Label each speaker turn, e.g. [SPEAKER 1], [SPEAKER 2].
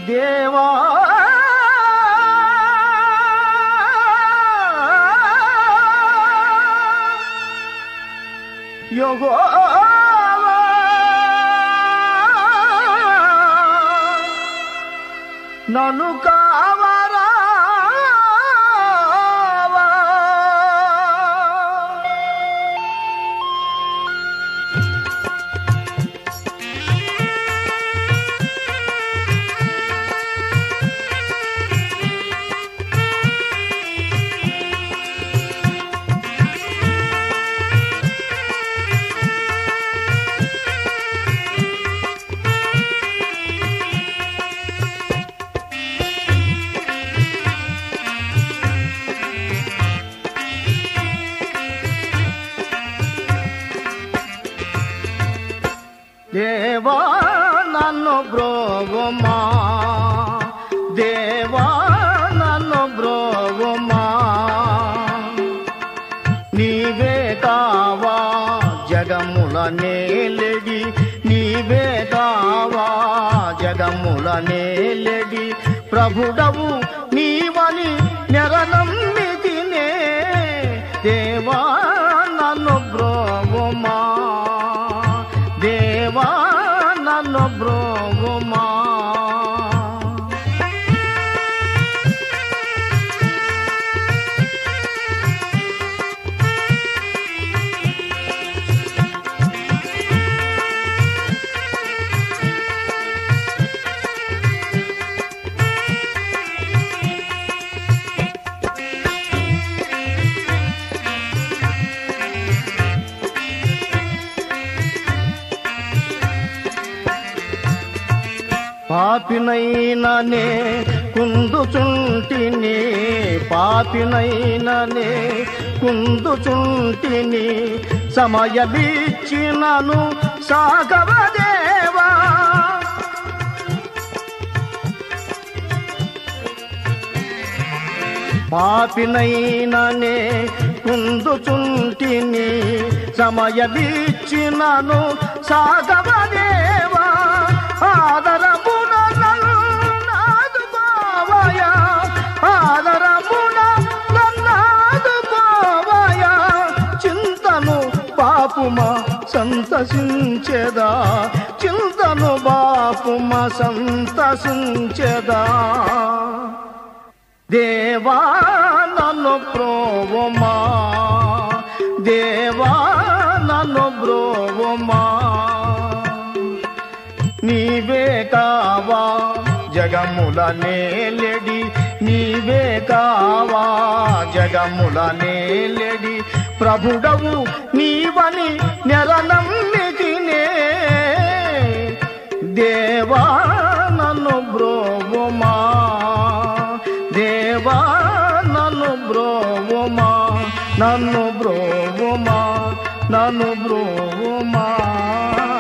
[SPEAKER 1] దేవా యోగో నన్ను కావరా దేవా నన్ను బ్రోగుమా దేవా నన్ను బ్రోగుమా నీవే కావా జగముల నేలెడి నీవే కావా జగముల నేలెడి ప్రభుడవు నీవని నెరనమ్మితినే దేవా నన్ను బ్రోగుమా దేవా నన్ను బ్రోగుమా పాపినైననే కుందుచుంటిని పాపినైననే కుందుచుంటిని సమయమిచ్చినను సాగవదేవా పాపినైననే కుందుచుంటిని సమయమిచ్చినను సాగవదేవా ఆదరమున నన్నాదుకోవయా ఆదరమున నన్నాదుకోవయా చింతను పాపుమా సంతసించెదా చింతను బాపుమ సంతసించెదా దేవా నన్ను ప్రోవమా దేవా నన్ను బ్రోవమా నీవే కావా జగముల నేలెడి నీవే కావా జగముల నేలెడి ప్రభుడవు నీవని నెరనమ్మితినే దేవా నన్ను బ్రోవుమా దేవా నన్ను బ్రోవుమా నన్ను బ్రోవుమా నన్ను బ్రోవుమా